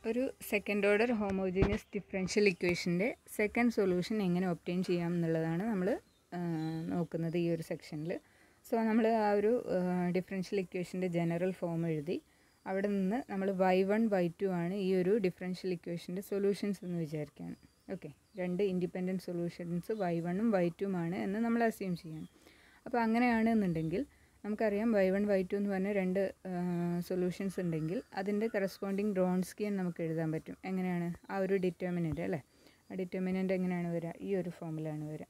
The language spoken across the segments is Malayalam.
ഒരു സെക്കൻഡ് ഓർഡർ ഹോമോജീനിയസ് ഡിഫറൻഷ്യൽ ഇക്വേഷൻ്റെ സെക്കൻഡ് സൊല്യൂഷൻ എങ്ങനെ ഒപ്റ്റെയിൻ ചെയ്യാം എന്നുള്ളതാണ് നമ്മൾ നോക്കുന്നത് ഈ ഒരു സെക്ഷനിൽ സോ നമ്മൾ ആ ഒരു ഡിഫറൻഷ്യൽ ഇക്വേഷൻ്റെ ജനറൽ ഫോം എഴുതി അവിടെ നിന്ന് നമ്മൾ വൈ വൺ വൈ ടു ആണ് ഈ ഒരു ഡിഫറൻഷ്യൽ ഇക്വേഷൻ്റെ സൊല്യൂഷൻസ് എന്ന് വിചാരിക്കുകയാണ് ഓക്കെ രണ്ട് ഇൻഡിപെൻഡൻറ്റ് സൊല്യൂഷൻസ് വൈ വണ്ണും വൈ ടുമാണ് എന്ന് നമ്മൾ അസ്യൂം ചെയ്യണം അപ്പോൾ അങ്ങനെയാണെന്നുണ്ടെങ്കിൽ നമുക്കറിയാം വൈ വൺ വൈ ടു എന്ന് പറഞ്ഞ രണ്ട് സൊല്യൂഷൻസ് ഉണ്ടെങ്കിൽ അതിൻ്റെ കറസ്പോണ്ടിങ് ഡ്രോൺസ്കിയൻ നമുക്ക് എഴുതാൻ പറ്റും എങ്ങനെയാണ് ആ ഒരു ഡിറ്റർമിനൻ്റ് അല്ലേ ആ ഡിറ്റർമിനൻ്റ് എങ്ങനെയാണ് വരിക ഈ ഒരു ഫോമിലാണ് വരിക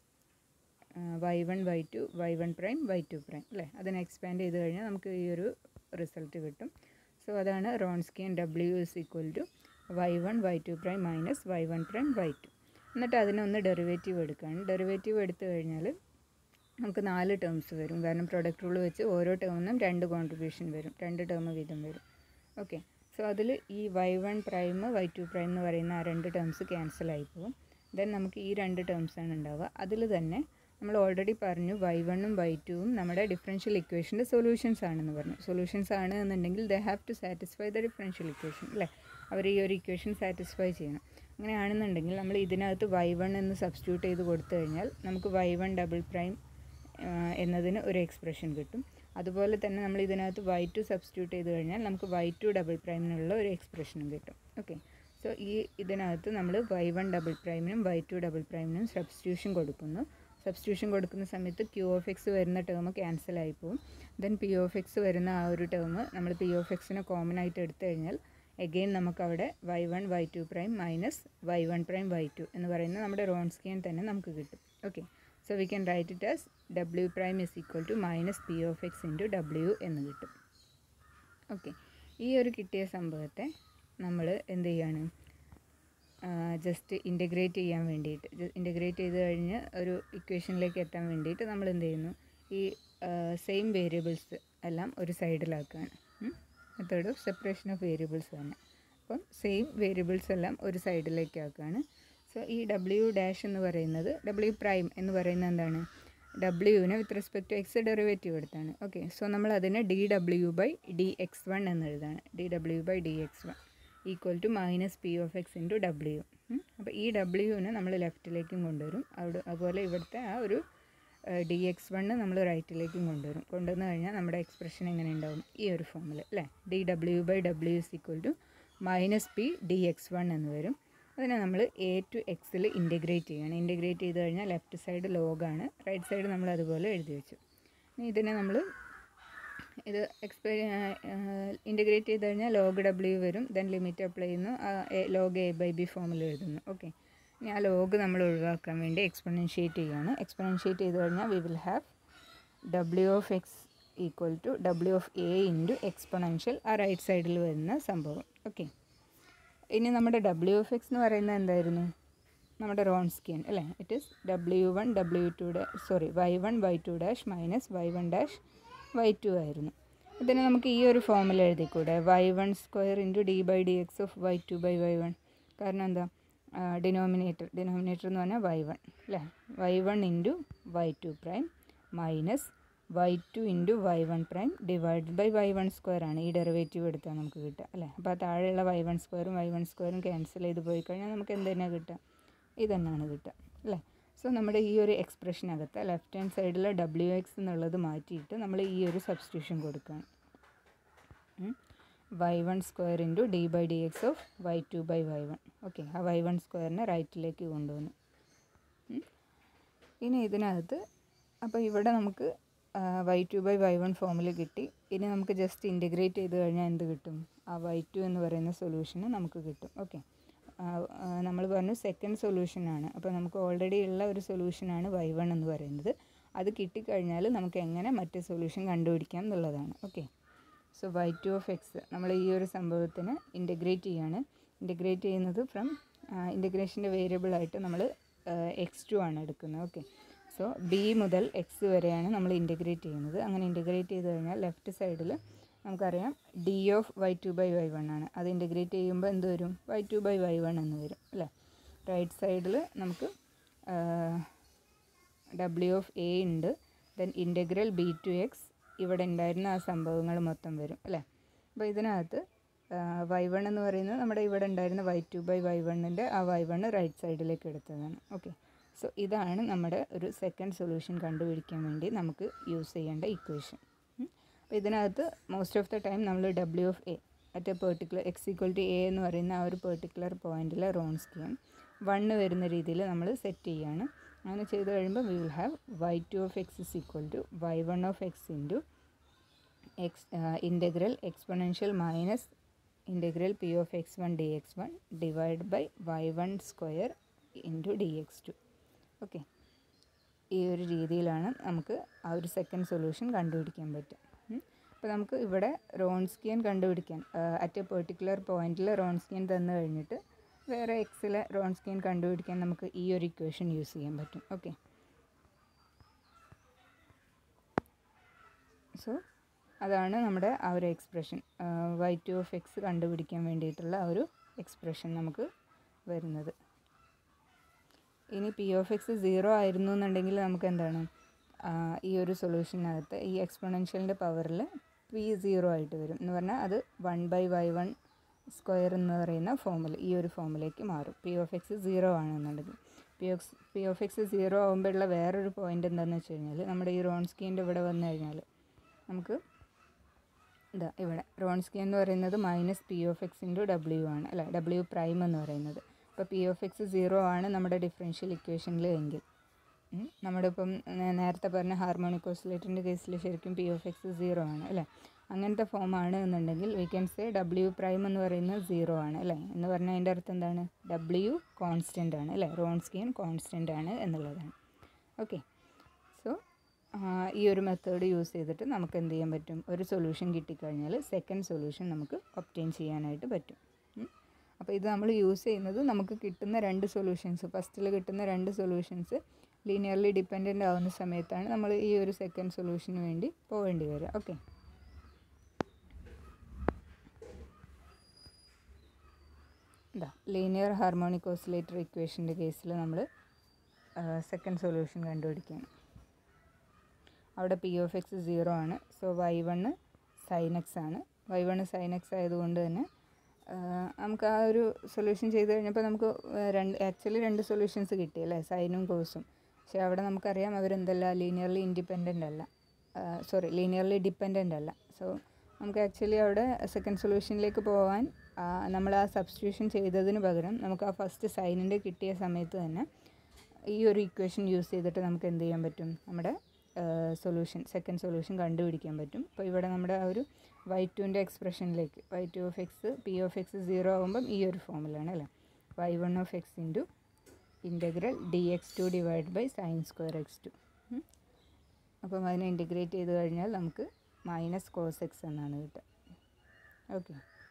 y one y two y one prime y two prime അല്ലേ അതിനെ എക്സ്പാൻഡ് ചെയ്ത് കഴിഞ്ഞാൽ നമുക്ക് ഈ ഒരു റിസൾട്ട് കിട്ടും സോ അതാണ് Wronskian W is equal to y one y two prime minus y one prime y two എന്നിട്ട് അതിനൊന്ന് ഡെറിവേറ്റീവ് എടുക്കുകയാണ് ഡെറിവേറ്റീവ് എടുത്തു കഴിഞ്ഞാൽ നമുക്ക് നാല് ടേംസ് വരും കാരണം പ്രൊഡക്റ്റ് റൂൾ വെച്ച് ഓരോ ടേമിനും രണ്ട് കോൺട്രിബ്യൂഷൻ വരും രണ്ട് ടേം വീതം വരും ഓക്കെ സോ അതിൽ ഈ y one prime y two prime എന്ന് പറയുന്ന ആ രണ്ട് ടേംസ് ക്യാൻസൽ ആയി പോകും ദെൻ നമുക്ക് ഈ രണ്ട് ടേംസാണ് ഉണ്ടാവുക അതിൽ തന്നെ നമ്മൾ ഓൾറെഡി പറഞ്ഞു വൈ വണ്ണും വൈ ടുവും നമ്മുടെ ഡിഫറൻഷ്യൽ ഇക്വേഷൻ്റെ സൊല്യൂഷൻസ് ആണെന്ന് പറഞ്ഞു സൊല്യൂഷൻസ് ആണ് എന്നുണ്ടെങ്കിൽ they have to satisfy the differential equation അല്ലേ അവർ ഈ ഒരു ഇക്വേഷൻ സാറ്റിസ്ഫൈ ചെയ്യണം അങ്ങനെയാണെന്നുണ്ടെങ്കിൽ നമ്മൾ ഇതിനകത്ത് വൈ വൺ എന്ന് സബ്സ്റ്റിറ്റ്യൂട്ട് ചെയ്ത് കൊടുത്തു കഴിഞ്ഞാൽ നമുക്ക് വൈ വൺ ഡബിൾ പ്രൈം എന്നതിന് ഒരു എക്സ്പ്രഷൻ കിട്ടും അതുപോലെ തന്നെ നമ്മൾ ഇതിനകത്ത് വൈ ടു സബ്സ്റ്റിറ്റ്യൂട്ട് ചെയ്ത് കഴിഞ്ഞാൽ നമുക്ക് വൈ ടു ഡബിൾ പ്രൈമിനുള്ള ഒരു എക്സ്പ്രഷനും കിട്ടും ഓക്കെ സോ ഈ ഇതിനകത്ത് നമ്മൾ വൈ വൺ ഡബിൾ പ്രൈമിനും വൈ ടു ഡബിൾ പ്രൈമിനും സബ്സ്റ്റിറ്റ്യൂഷൻ കൊടുക്കുന്നു സബ്സ്റ്റിറ്റ്യൂഷൻ കൊടുക്കുന്ന സമയത്ത് ക്യൂ ഓഫ് എക്സ് വരുന്ന ടേം ക്യാൻസൽ ആയി പോകും ദെൻ പി ഓഫ് എക്സ് വരുന്ന ആ ഒരു ടേം നമ്മൾ പി ഓഫ് എക്സിനെ കോമൺ ആയിട്ട് എടുത്തു കഴിഞ്ഞാൽ എഗെയിൻ നമുക്കവിടെ y one y two prime minus y one prime y two എന്ന് പറയുന്ന നമ്മുടെ റോൺസ്കിയൻ തന്നെ നമുക്ക് കിട്ടും okay so we can write it as W prime is equal to minus P of x into W എന്ന് കിട്ടും ഓക്കെ ഈ ഒരു കിട്ടിയ സംഭവത്തെ നമ്മൾ എന്ത് ചെയ്യാണ് ജസ്റ്റ് ഇൻ്റഗ്രേറ്റ് ചെയ്യാൻ വേണ്ടിയിട്ട് ഇൻ്റഗ്രേറ്റ് ചെയ്ത് കഴിഞ്ഞ് ഒരു ഇക്വേഷനിലേക്ക് എത്താൻ വേണ്ടിയിട്ട് നമ്മൾ എന്ത് ചെയ്യുന്നു ഈ സെയിം വേരിയബിൾസ് എല്ലാം ഒരു സൈഡിലാക്കുകയാണ് method of separation of variables തന്നെ അപ്പം സെയിം വേരിയബിൾസ് എല്ലാം ഒരു സൈഡിലേക്ക് ആക്കുകയാണ് സോ ഈ ഡബ്ല്യു ഡാഷ് എന്ന് പറയുന്നത് ഡബ്ല്യു പ്രൈം എന്ന് പറയുന്നത് എന്താണ് ഡബ്ല്യുവിനെ with respect to x derivative എടുത്താണ് ഓക്കെ സോ നമ്മൾ അതിനെ d W by d x one എന്ന് എഴുതാണ് d W by d x one equal to minus P of x into W അപ്പോൾ ഈ ഡബ്ല്യുവിനെ നമ്മൾ ലെഫ്റ്റിലേക്കും കൊണ്ടുവരും അവിടെ അതുപോലെ ഇവിടുത്തെ ആ ഒരു ഡി എക്സ് വണ്ണ് നമ്മൾ റൈറ്റിലേക്കും കൊണ്ടുവരും കൊണ്ടുവന്ന് കഴിഞ്ഞാൽ നമ്മുടെ എക്സ്പ്രഷൻ എങ്ങനെ ഉണ്ടാവും ഈ ഒരു ഫോമിൽ അല്ലേ d W by W is equal to minus P d x one എന്ന് വരും അതിനെ നമ്മൾ എ ടു എക്സിൽ ഇൻറ്റഗ്രേറ്റ് ചെയ്യണം ഇൻറ്റഗ്രേറ്റ് ചെയ്ത് കഴിഞ്ഞാൽ ലെഫ്റ്റ് സൈഡ് ലോഗാണ് റൈറ്റ് സൈഡ് നമ്മൾ അതുപോലെ എഴുതി വെച്ചു ഇനി ഇതിനെ നമ്മൾ ഇത് എക്സ്പെ ഇൻറ്റഗ്രേറ്റ് ചെയ്ത് കഴിഞ്ഞാൽ ലോഗ് ഡബ്ല്യു വരും ദെൻ ലിമിറ്റ് അപ്ലൈ ചെയ്യുന്നു ലോഗ് എ ബൈ ബി ഫോമിൽ എഴുതുന്നു ഓക്കെ ഇനി ആ ലോഗ് നമ്മൾ ഒഴിവാക്കാൻ വേണ്ടി എക്സ്പൊണൻഷ്യേറ്റ് ചെയ്യുകയാണ് എക്സ്പൊണൻഷ്യേറ്റ് ചെയ്ത് കഴിഞ്ഞാൽ we will have W of x equal to W of a into exponential ആ റൈറ്റ് സൈഡിൽ വരുന്ന സംഭവം ഓക്കെ ഇനി നമ്മുടെ ഡബ്ല്യു ഓഫ് എക്സ് എന്ന് പറയുന്നത് എന്തായിരുന്നു നമ്മുടെ റോൺസ്കിയൻ അല്ലേ it is W one W two ഡാ sorry y one y two dash minus y one dash y two ആയിരുന്നു ഇതിനെ നമുക്ക് ഈ ഒരു ഫോമിൽ എഴുതിക്കൂടെ y one square into d by d x of y two by y one കാരണം എന്താ ഡിനോമിനേറ്റർ ഡിനോമിനേറ്റർ എന്ന് പറഞ്ഞാൽ വൈ വൺ അല്ലേ y one into y two prime minus y two into y one prime divide by y one square ആണ് ഈ ഡെറിവേറ്റീവ് എടുത്താൽ നമുക്ക് കിട്ടുക അല്ലേ അപ്പോൾ ആ താഴെയുള്ള വൈ വൺ സ്ക്വയറും വൈ വൺ സ്ക്വയറും ക്യാൻസൽ ചെയ്ത് പോയി കഴിഞ്ഞാൽ നമുക്ക് എന്ത് തന്നെയാണ് കിട്ടുക ഇത് തന്നെയാണ് കിട്ടുക അല്ലേ സോ നമ്മുടെ ഈ ഒരു എക്സ്പ്രഷനകത്ത് ലെഫ്റ്റ് ഹാൻഡ് സൈഡിൽ ഡബ്ല്യു എക്സ് എന്നുള്ളത് മാറ്റിയിട്ട് നമ്മൾ ഈ ഒരു സബ്സ്റ്റിറ്റ്യൂഷൻ കൊടുക്കുകയാണ് y one square into d by d x of y two by y one okay ആ വൈ വൺ സ്ക്വയറിനെ റൈറ്റിലേക്ക് കൊണ്ടുവന്നു ഇനി ഇതിനകത്ത് അപ്പോൾ ഇവിടെ നമുക്ക് y two by y one ഫോമിൽ കിട്ടി ഇനി നമുക്ക് ജസ്റ്റ് ഇൻറ്റഗ്രേറ്റ് ചെയ്ത് കഴിഞ്ഞാൽ എന്ത് കിട്ടും ആ വൈ ടു എന്ന് പറയുന്ന സൊല്യൂഷന് നമുക്ക് കിട്ടും ഓക്കെ നമ്മൾ പറഞ്ഞു സെക്കൻഡ് സൊല്യൂഷനാണ് അപ്പോൾ നമുക്ക് ഓൾറെഡി ഉള്ള ഒരു സൊല്യൂഷനാണ് വൈ വൺ എന്ന് പറയുന്നത് അത് കിട്ടിക്കഴിഞ്ഞാൽ നമുക്ക് എങ്ങനെ മറ്റേ സൊല്യൂഷൻ കണ്ടുപിടിക്കാം എന്നുള്ളതാണ് okay so y two of x നമ്മൾ ഈ ഒരു സംഭവത്തിന് ഇൻറ്റഗ്രേറ്റ് ചെയ്യാണ് ഇൻറ്റഗ്രേറ്റ് ചെയ്യുന്നത് ഫ്രം ഇൻറ്റഗ്രേഷൻ്റെ വേരിയബിളായിട്ട് നമ്മൾ എക്സ് ടു ആണ് എടുക്കുന്നത് ഓക്കെ സോ ബി മുതൽ എക്സ് വരെയാണ് നമ്മൾ ഇൻറ്റഗ്രേറ്റ് ചെയ്യുന്നത് അങ്ങനെ ഇൻറ്റഗ്രേറ്റ് ചെയ്ത് കഴിഞ്ഞാൽ ലെഫ്റ്റ് സൈഡിൽ നമുക്കറിയാം d of y two by y one ആണ് അത് ഇൻറ്റഗ്രേറ്റ് ചെയ്യുമ്പോൾ എന്ത് വരും y two by y one എന്ന് വരും അല്ലേ റൈറ്റ് സൈഡിൽ നമുക്ക് ഡബ്ല്യു ഓഫ് എ ഉണ്ട് then integral b to x ഇവിടെ ഉണ്ടായിരുന്ന ആ സംഭവങ്ങൾ മൊത്തം വരും അല്ലേ അപ്പോൾ ഇതിനകത്ത് വൈ വൺ എന്ന് പറയുന്നത് നമ്മുടെ ഇവിടെ ഉണ്ടായിരുന്ന വൈ ടു ബൈ വൈ വണ്ണിൻ്റെ ആ വൈ വണ്ണ് റൈറ്റ് സൈഡിലേക്ക് എടുത്തതാണ് ഓക്കെ സോ ഇതാണ് നമ്മുടെ ഒരു സെക്കൻഡ് സൊല്യൂഷൻ കണ്ടുപിടിക്കാൻ വേണ്ടി നമുക്ക് യൂസ് ചെയ്യേണ്ട ഇക്വേഷൻ അപ്പോൾ ഇതിനകത്ത് മോസ്റ്റ് ഓഫ് ദ ടൈം നമ്മൾ W of a at a particular x equal to a എന്ന് പറയുന്ന ആ ഒരു പെർട്ടിക്കുലർ പോയിന്റിലെ റോൺസ്കിയൻ വണ്ണ് വരുന്ന രീതിയിൽ നമ്മൾ സെറ്റ് ചെയ്യാണ് അങ്ങനെ ചെയ്ത് കഴിയുമ്പോൾ we will have y two of x is equal to y one of x into x integral exponential minus integral P of x one d x one divide by y one square into d x two okay ഈ ഒരു രീതിയിലാണ് നമുക്ക് ആ ഒരു സെക്കൻഡ് സൊല്യൂഷൻ കണ്ടുപിടിക്കാൻ പറ്റുക അപ്പോൾ നമുക്ക് ഇവിടെ റോൺസ്കിയൻ കണ്ടുപിടിക്കാൻ അറ്റ് എ പെർട്ടിക്കുലർ പോയിന്റിൽ റോൺസ്കിയൻ തന്നു കഴിഞ്ഞിട്ട് വേറെ എക്സിലെ റോൺസ്കിയൻ കണ്ടുപിടിക്കാൻ നമുക്ക് ഈ ഒരു ഇക്വേഷൻ യൂസ് ചെയ്യാൻ പറ്റും ഓക്കെ സോ അതാണ് നമ്മുടെ ആ ഒരു expression y two of x കണ്ടുപിടിക്കാൻ വേണ്ടിയിട്ടുള്ള ആ ഒരു എക്സ്പ്രഷൻ നമുക്ക് വരുന്നത് ഇനി പി ഓഫ് എക്സ് സീറോ ആയിരുന്നു എന്നുണ്ടെങ്കിൽ നമുക്ക് എന്താണ് ഈ ഒരു സൊല്യൂഷനകത്ത് ഈ എക്സ്പൊണൻഷ്യലിൻ്റെ പവറിൽ പി സീറോ ആയിട്ട് വരും എന്ന് പറഞ്ഞാൽ അത് one by y one square എന്ന് പറയുന്ന ഫോമിൽ ഈ ഒരു ഫോമിലേക്ക് മാറും പി ഓഫ് എക്സ് സീറോ ആണെന്നുണ്ടെങ്കിൽ P of P of x zero ആകുമ്പോഴുള്ള വേറൊരു പോയിൻ്റ് എന്താണെന്ന് വെച്ച് കഴിഞ്ഞാൽ നമ്മുടെ ഈ റോൺസ്കീൻ്റെ ഇവിടെ വന്നു കഴിഞ്ഞാൽ നമുക്ക് ഇതാ ഇവിടെ റോൺസ്കി എന്ന് പറയുന്നത് minus P of x into W ആണ് അല്ല ഡബ്ല്യു പ്രൈം എന്ന് പറയുന്നത് ഇപ്പോൾ പി ഓഫ് എക്സ് സീറോ ആണ് നമ്മുടെ ഡിഫറൻഷ്യൽ ഇക്വേഷനിൽ എങ്കിൽ നമ്മുടെ ഇപ്പം നേരത്തെ പറഞ്ഞ ഹാർമോണിക് ഓസിലേറ്ററിൻ്റെ കേസിൽ ശരിക്കും പി ഓഫ് എക്സ് സീറോ ആണ് അല്ലേ അങ്ങനത്തെ ഫോം ആണ് എന്നുണ്ടെങ്കിൽ we can say W prime എന്ന് പറയുന്നത് സീറോ ആണ് അല്ലേ എന്ന് പറഞ്ഞാൽ അതിൻ്റെ അർത്ഥം എന്താണ് ഡബ്ല്യു കോൺസ്റ്റൻ്റ് ആണ് അല്ലേ റോൺസ്കിയൻ കോൺസ്റ്റൻ്റ് ആണ് എന്നുള്ളതാണ് ഓക്കെ സോ ഈ ഒരു മെത്തേഡ് യൂസ് ചെയ്തിട്ട് നമുക്ക് എന്ത് ചെയ്യാൻ പറ്റും ഒരു സൊല്യൂഷൻ കിട്ടിക്കഴിഞ്ഞാൽ സെക്കൻഡ് സൊല്യൂഷൻ നമുക്ക് ഒപ്റ്റെയിൻ ചെയ്യാനായിട്ട് പറ്റും അപ്പോൾ ഇത് നമ്മൾ യൂസ് ചെയ്യുന്നത് നമുക്ക് കിട്ടുന്ന രണ്ട് സൊല്യൂഷൻസ് ഫസ്റ്റിൽ കിട്ടുന്ന രണ്ട് സൊല്യൂഷൻസ് ലീനിയർലി ഡിപ്പെൻഡൻ്റ് ആവുന്ന സമയത്താണ് നമ്മൾ ഈ ഒരു സെക്കൻഡ് സൊല്യൂഷന് വേണ്ടി പോവേണ്ടി വരിക ഓക്കെ ഇതാ ലീനിയർ ഹാർമോണിക് ഓസിലേറ്റർ ഇക്വേഷൻ്റെ കേസിൽ നമ്മൾ സെക്കൻഡ് സൊല്യൂഷൻ കണ്ടുപിടിക്കുകയാണ് അവിടെ പി ഓഫ് എക്സ് സീറോ ആണ് so y one sine x ആണ് വൈ വണ്ണ് സൈൻ എക്സ് ആയതുകൊണ്ട് തന്നെ നമുക്ക് ആ ഒരു സൊല്യൂഷൻ ചെയ്ത് കഴിഞ്ഞപ്പോൾ നമുക്ക് രണ്ട് ആക്ച്വലി രണ്ട് സൊല്യൂഷൻസ് കിട്ടി അല്ലേ സൈനും കോസും പക്ഷേ അവിടെ നമുക്കറിയാം അവരെന്തല്ല ലീനിയർലി ഇൻഡിപെൻഡൻ്റ് അല്ല സോറി ലീനിയർലി ഡിപ്പെൻഡൻ്റ് അല്ല സോ നമുക്ക് ആക്ച്വലി അവിടെ സെക്കൻഡ് സൊല്യൂഷനിലേക്ക് പോകാൻ നമ്മൾ ആ സബ്സ്റ്റിറ്റ്യൂഷൻ ചെയ്തതിന് പകരം നമുക്ക് ആ ഫസ്റ്റ് സൈനിൻ്റെ കിട്ടിയ സമയത്ത് തന്നെ ഈ ഒരു ഇക്വേഷൻ യൂസ് ചെയ്തിട്ട് നമുക്ക് എന്ത് ചെയ്യാൻ പറ്റും നമ്മുടെ സൊല്യൂഷൻ സെക്കൻഡ് സൊല്യൂഷൻ കണ്ടുപിടിക്കാൻ പറ്റും അപ്പോൾ ഇവിടെ നമ്മുടെ ആ ഒരു വൈ ടുവിൻ്റെ എക്സ്പ്രഷനിലേക്ക് y two of x P of x zero ആകുമ്പം ഈ ഒരു ഫോമിലാണ് അല്ലേ y one of x into integral d x two divide by sine square x two അപ്പം അതിനെ ഇൻറ്റഗ്രേറ്റ് ചെയ്ത് കഴിഞ്ഞാൽ നമുക്ക് മൈനസ് കോസ് എക്സ് എന്നാണ് കിട്ടുക ഓക്കെ